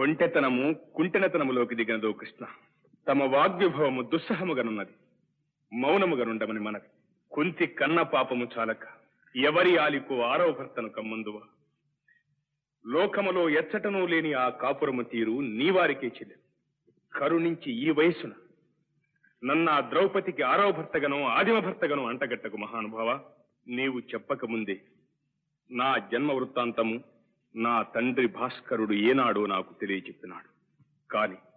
కొంటెతనము కుంటెనతనములోకి దిగినదో కృష్ణ తమ వాగ్విభవము దుస్సహముగనున్నది మౌనముగనుండమని మనవి కుంతి కన్న పాపము చాలక ఎవరి ఆలికు ఆరవ భర్తను కమ్మందువా లోకములో ఎచ్చటనూ లేని ఆ కాపురము తీరు నీవారికే చెల్లె కరుణించి ఈ వయసున నన్న ఆ ద్రౌపదికి ఆరవ భర్తగను ఆదిమ భర్తగను అంటగట్టకు మహానుభావ నీవు చెప్పక ముందే నా జన్మ వృత్తాంతము నా తండ్రి భాస్కరుడు ఏనాడో నాకు తెలియచెప్పినాడు కాని